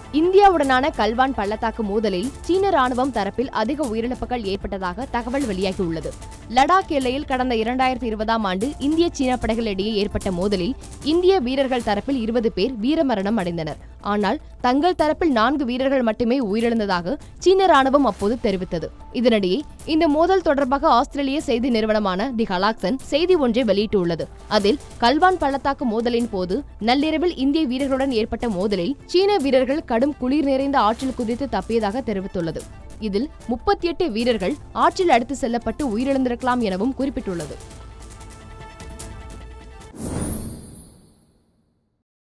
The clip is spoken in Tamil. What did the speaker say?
இந்தியாவுடனான கல்வான் பள்ளத்தாக்கு மோதலில் சீன ராணுவம் தரப்பில் அதிக உயிரிழப்புகள் ஏற்பட்டதாக தகவல் வெளியாகியுள்ளது லடாக் எல்லையில் கடந்த இரண்டாயிரத்தி இருபதாம் ஆண்டு இந்திய சீன படைகளிடையே ஏற்பட்ட மோதலில் இந்திய வீரர்கள் தரப்பில் இருபது பேர் வீரமரணம் அடைந்தனர் ஆனால் தங்கள் தரப்பில் நான்கு வீரர்கள் மட்டுமே உயிரிழந்ததாக சீன ராணுவம் அப்போது தெரிவித்தது இதனிடையே இந்த மோதல் தொடர்பாக ஆஸ்திரேலிய செய்தி நிறுவனமான தி ஹலாக்சன் செய்தி ஒன்றை வெளியிட்டுள்ளது அதில் கல்வான் பள்ளத்தாக்கு மோதலின் போது நள்ளிரவில் இந்திய வீரர்களுடன் ஏற்பட்ட மோதலில் சீன வீரர்கள் கடும் குளிர் நிறைந்த ஆற்றில் குதித்து தப்பியதாக தெரிவித்துள்ளது இதில் முப்பத்தி எட்டு வீரர்கள் ஆற்றில் அடித்து செல்லப்பட்டு உயிரிழந்திருக்கலாம் எனவும் குறிப்பிட்டுள்ளது